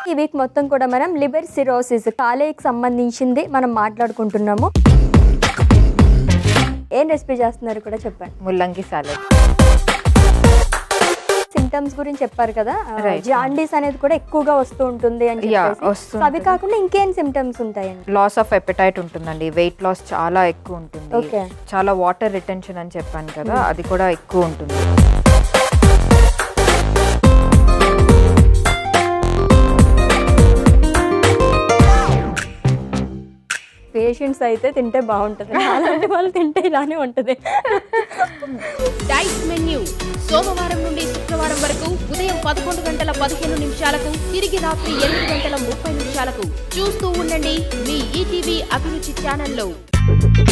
ఈ వీక్ మొత్తం కూడా మనం లివర్ సిరోసిస్ కాలేయకి సంబంధించింది మనం మాట్లాడుకుంటున్నాము ఏం రెసిపీ చేస్తున్నారు కూడా చెప్పండి ముల్లంగి సాలెడ్ సిమ్టమ్స్ గురించి చెప్పారు కదా Right. జాండీస్ అనేది కూడా ఎక్కువగా వస్తూ ఉంటుంది అని Yeah, చెప్పేసి వస్తూ సో అవి కాకుండా ఇంకేం సిమ్టమ్స్ ఉంటాయండి లాస్ ఆఫ్ ఎపిటైట్ ఉంటుందండి వెయిట్ లాస్ చాలా ఎక్కువ ఉంటుంది Okay. చాలా వాటర్ రిటెన్షన్ అని చెప్పాను కదా అది కూడా ఎక్కువ ఉంటుంది పేషెంట్స్ అయితే తింటే బాగుంటుంది అలాంటి వాళ్ళు తింటే ఇలానే ఉంటుంది డైట్ మెన్యూ సోమవారం నుండి శుక్రవారం వరకు ఉదయం పదకొండు గంటల పదిహేను నిమిషాలకు తిరిగి రాత్రి ఎనిమిది గంటల ముప్పై నిమిషాలకు చూస్తూ ఉండండి మీ ఈటీవీ అభిరుచి ఛానల్లో